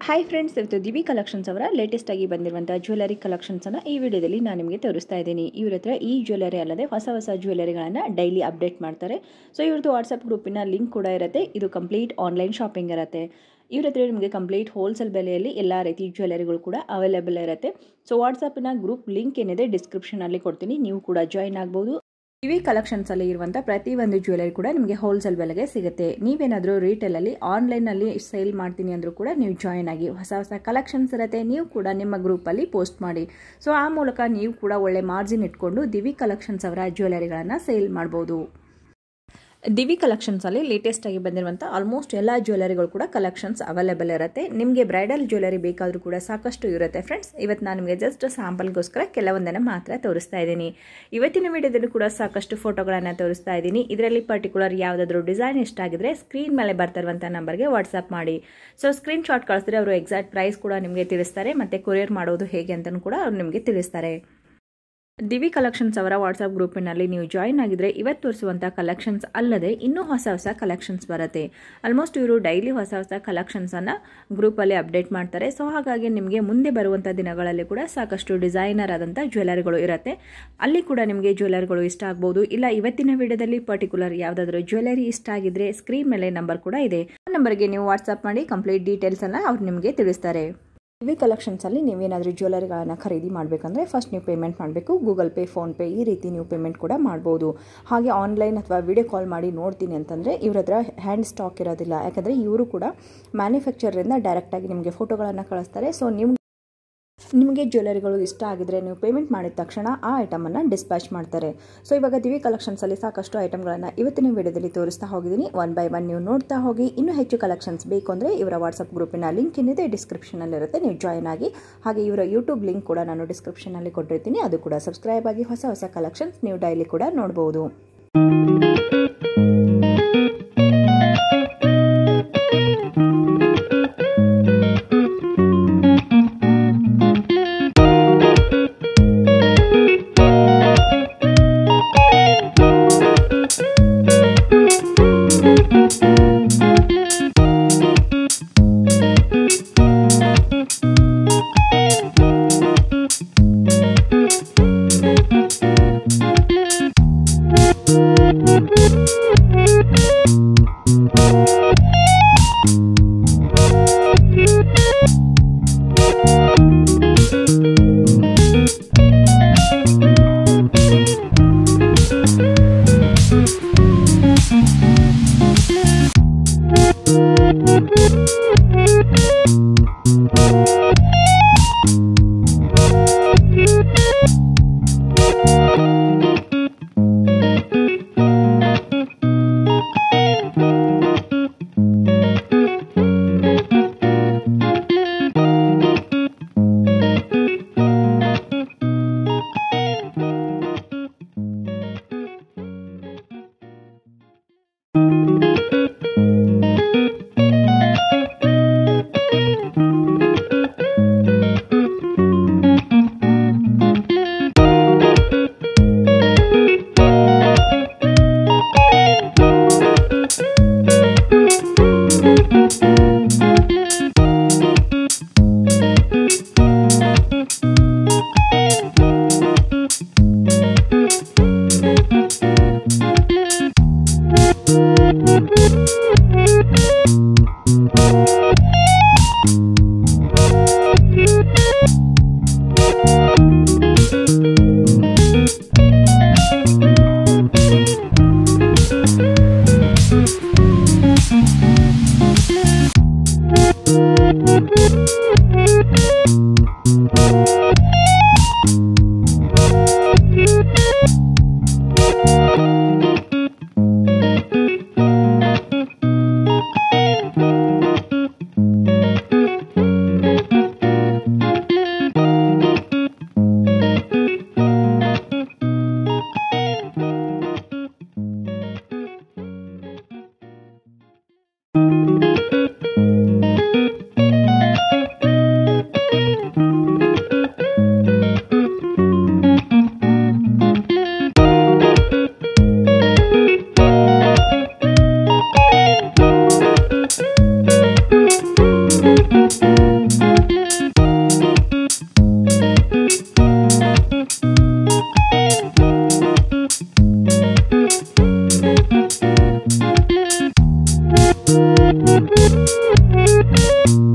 hi friends ಇವತ್ತು ದಿವಿ collections ಅವರ latest ಆಗಿ ಬಂದಿರುವಂಥ ಜ್ಯುವೆಲರಿ ಕಲೆಕ್ಷನ್ಸನ್ನು ಈ ವಿಡಿಯೋದಲ್ಲಿ ನಾನು ನಿಮಗೆ ತೋರಿಸ್ತಾ ಇದ್ದೀನಿ ಇವ್ರ ಹತ್ರ ಈ ಜ್ಯುವೆಲರಿ ಅಲ್ಲದೆ ಹೊಸ ಹೊಸ ಜ್ಯುವೆಲರಿಗಳನ್ನು ಡೈಲಿ ಅಪ್ಡೇಟ್ ಮಾಡ್ತಾರೆ ಸೊ ಇವ್ರದ್ದು ವಾಟ್ಸಪ್ ಗ್ರೂಪಿನ ಲಿಂಕ್ ಕೂಡ ಇರುತ್ತೆ ಇದು ಕಂಪ್ಲೀಟ್ ಆನ್ಲೈನ್ ಶಾಪಿಂಗ್ ಇರುತ್ತೆ ಇವ್ರ ಹತ್ರ ನಿಮಗೆ ಕಂಪ್ಲೀಟ್ ಹೋಲ್ಸೇಲ್ ಬೆಲೆಯಲ್ಲಿ ಎಲ್ಲ ರೀತಿ ಜ್ಯುವೆಲರಿಗಳು ಕೂಡ ಅವೈಲೇಬಲ್ ಇರುತ್ತೆ ಸೊ ವಾಟ್ಸಪ್ನ ಗ್ರೂಪ್ ಲಿಂಕ್ ಏನಿದೆ ಡಿಸ್ಕ್ರಿಪ್ಷನಲ್ಲಿ ಕೊಡ್ತೀನಿ ನೀವು ಕೂಡ ಜಾಯಿನ್ ಆಗ್ಬೋದು ಇವಿ ಕಲೆಕ್ಷನ್ಸ್ ಅಲ್ಲಿ ಇರುವಂಥ ಪ್ರತಿ ಒಂದು ಜ್ಯುವೆಲರಿ ಕೂಡ ನಿಮಗೆ ಹೋಲ್ಸೇಲ್ ಬೆಲೆಗೆ ಸಿಗುತ್ತೆ ನೀವೇನಾದರೂ ರಿಟೇಲಲ್ಲಿ ಆನ್ಲೈನಲ್ಲಿ ಸೇಲ್ ಮಾಡ್ತೀನಿ ಅಂದರೂ ಕೂಡ ನೀವು ಜಾಯಿನ್ ಆಗಿ ಹೊಸ ಹೊಸ ಕಲೆಕ್ಷನ್ಸ್ ಇರುತ್ತೆ ನೀವು ಕೂಡ ನಿಮ್ಮ ಗ್ರೂಪಲ್ಲಿ ಪೋಸ್ಟ್ ಮಾಡಿ ಸೊ ಆ ಮೂಲಕ ನೀವು ಕೂಡ ಒಳ್ಳೆ ಮಾರ್ಜಿನ್ ಇಟ್ಕೊಂಡು ದಿವಿ ಕಲೆಕ್ಷನ್ಸ್ ಅವರ ಜ್ಯುವೆಲರಿಗಳನ್ನು ಸೇಲ್ ಮಾಡ್ಬೋದು ದಿವಿ ಕಲೆಕ್ಷನ್ಸಲ್ಲಿ ಲೇಟೆಸ್ಟ್ ಆಗಿ ಬಂದಿರುವಂಥ ಆಲ್ಮೋಸ್ಟ್ ಎಲ್ಲ ಜ್ಯುವೆಲರಿಗಳು ಕೂಡ ಕಲೆಕ್ಷನ್ಸ್ ಅವೈಲೇಬಲ್ ಇರುತ್ತೆ ನಿಮಗೆ ಬ್ರೈಡಲ್ ಜ್ಯುವೆಲರಿ ಬೇಕಾದರೂ ಕೂಡ ಸಾಕಷ್ಟು ಇರುತ್ತೆ ಫ್ರೆಂಡ್ಸ್ ಇವತ್ತು ನಾನು ನಿಮಗೆ ಜಸ್ಟ್ ಸ್ಯಾಂಪಲ್ಗೋಸ್ಕರ ಕೆಲವೊಂದನ್ನು ಮಾತ್ರ ತೋರಿಸ್ತಾ ಇದ್ದೀನಿ ಇವತ್ತಿನ ವಿಡಿಯೋದಲ್ಲಿ ಕೂಡ ಸಾಕಷ್ಟು ಫೋಟೋಗಳನ್ನು ತೋರಿಸ್ತಾ ಇದ್ದೀನಿ ಇದರಲ್ಲಿ ಪರ್ಟಿಕ್ಯುಲರ್ ಯಾವುದಾದ್ರೂ ಡಿಸೈನ್ ಇಷ್ಟ ಆಗಿದ್ರೆ ಸ್ಕ್ರೀನ್ ಮೇಲೆ ಬರ್ತಾ ಇರುವಂಥ ನಂಬರ್ಗೆ ವಾಟ್ಸಪ್ ಮಾಡಿ ಸೊ ಸ್ಕ್ರೀನ್ ಶಾಟ್ ಕಳಿಸಿದ್ರೆ ಅವರು ಎಕ್ಸಾಕ್ಟ್ ಪ್ರೈಸ್ ಕೂಡ ನಿಮಗೆ ತಿಳಿಸ್ತಾರೆ ಮತ್ತು ಕೊರಿಯರ್ ಮಾಡೋದು ಹೇಗೆ ಅಂತಲೂ ಕೂಡ ಅವ್ರು ನಿಮಗೆ ತಿಳಿಸ್ತಾರೆ ದಿವಿ ಕಲೆಕ್ಷನ್ಸ್ ಅವರ ವಾಟ್ಸಪ್ ಗ್ರೂಪಿನಲ್ಲಿ ನೀವು ಜಾಯಿನ್ ಆಗಿದ್ರೆ ಇವತ್ತು ತೋರಿಸುವಂಥ ಕಲೆಕ್ಷನ್ಸ್ ಅಲ್ಲದೆ ಇನ್ನೂ ಹೊಸ ಹೊಸ ಕಲೆಕ್ಷನ್ಸ್ ಬರುತ್ತೆ ಆಲ್ಮೋಸ್ಟ್ ಇವರು ಡೈಲಿ ಹೊಸ ಹೊಸ ಕಲೆಕ್ಷನ್ಸನ್ನು ಗ್ರೂಪಲ್ಲಿ ಅಪ್ಡೇಟ್ ಮಾಡ್ತಾರೆ ಸೊ ಹಾಗಾಗಿ ನಿಮಗೆ ಮುಂದೆ ಬರುವಂಥ ದಿನಗಳಲ್ಲಿ ಕೂಡ ಸಾಕಷ್ಟು ಡಿಸೈನರ್ ಆದಂಥ ಜ್ಯುವೆಲರಿಗಳು ಇರುತ್ತೆ ಅಲ್ಲಿ ಕೂಡ ನಿಮಗೆ ಜ್ಯುವೆಲರಿಗಳು ಇಷ್ಟ ಆಗ್ಬೋದು ಇಲ್ಲ ಇವತ್ತಿನ ವಿಡಿಯೋದಲ್ಲಿ ಪರ್ಟಿಕ್ಯುಲರ್ ಯಾವುದಾದ್ರೂ ಜ್ಯುವೆಲರಿ ಇಷ್ಟ ಆಗಿದ್ರೆ ಸ್ಕ್ರೀನ್ ಮೇಲೆ ನಂಬರ್ ಕೂಡ ಇದೆ ಆ ನಂಬರ್ಗೆ ನೀವು ವಾಟ್ಸಪ್ ಮಾಡಿ ಕಂಪ್ಲೀಟ್ ಡೀಟೇಲ್ಸ್ ಎಲ್ಲ ಅವ್ರು ನಿಮಗೆ ತಿಳಿಸ್ತಾರೆ ಇವಿ ಕಲೆಕ್ಷನ್ಸಲ್ಲಿ ನೀವೇನಾದರೂ ಜ್ಯುವೆಲರಿಗಳನ್ನು ಖರೀದಿ ಮಾಡಬೇಕಂದ್ರೆ ಫಸ್ಟ್ ನೀವು ಪೇಮೆಂಟ್ ಮಾಡಬೇಕು ಗೂಗಲ್ ಪೇ ಫೋನ್ಪೇ ಈ ರೀತಿ ನೀವು ಪೇಮೆಂಟ್ ಕೂಡ ಮಾಡ್ಬೋದು ಹಾಗೆ ಆನ್ಲೈನ್ ಅಥವಾ ವಿಡಿಯೋ ಕಾಲ್ ಮಾಡಿ ನೋಡ್ತೀನಿ ಅಂತಂದರೆ ಇವ್ರ ಹತ್ರ ಹ್ಯಾಂಡ್ ಸ್ಟಾಕ್ ಇರೋದಿಲ್ಲ ಯಾಕಂದರೆ ಇವರು ಕೂಡ ಮ್ಯಾನುಫ್ಯಾಕ್ಚರಿಂದ ಡೈರೆಕ್ಟಾಗಿ ನಿಮಗೆ ಫೋಟೋಗಳನ್ನು ಕಳಿಸ್ತಾರೆ ಸೊ ನೀವು ನಿಮಗೆ ಜ್ಯುವೆಲರಿಗಳು ಇಷ್ಟ ಆಗಿದ್ರೆ ನೀವು ಪೇಮೆಂಟ್ ಮಾಡಿದ ತಕ್ಷಣ ಆ ಐಟಮನ್ನು ಡಿಸ್ಪ್ಯಾಚ್ ಮಾಡ್ತಾರೆ ಸೊ ಇವಾಗ ದಿವಿ ಕಲೆಕ್ಷನ್ಸಲ್ಲಿ ಸಾಕಷ್ಟು ಐಟಮ್ಗಳನ್ನು ಇವತ್ತಿನ ವಿಡಿಯೋದಲ್ಲಿ ತೋರಿಸ್ತಾ ಹೋಗಿದ್ದೀನಿ ಒನ್ ಬೈ ಒನ್ ನೀವು ನೋಡ್ತಾ ಹೋಗಿ ಇನ್ನೂ ಹೆಚ್ಚು ಕಲೆಕ್ಷನ್ಸ್ ಬೇಕು ಅಂದರೆ ಇವರ ವಾಟ್ಸಪ್ ಗ್ರೂಪಿನ ಲಿಂಕ್ ಏನಿದೆ ಡಿಸ್ಕ್ರಿಪ್ಷನಲ್ಲಿರುತ್ತೆ ನೀವು ಜಾಯ್ನ್ ಆಗಿ ಹಾಗೆ ಇವರ ಯೂಟ್ಯೂಬ್ ಲಿಂಕ್ ಕೂಡ ನಾನು ಡಿಸ್ಕ್ರಿಪ್ಷನಲ್ಲಿ ಕೊಟ್ಟಿರ್ತೀನಿ ಅದು ಕೂಡ ಸಬ್ಸ್ಕ್ರೈಬ್ ಆಗಿ ಹೊಸ ಹೊಸ ಕಲೆಕ್ಷನ್ಸ್ ನೀವು ಡೈಲಿ ಕೂಡ ನೋಡ್ಬೋದು ಧನ್ಯವಾದಗಳು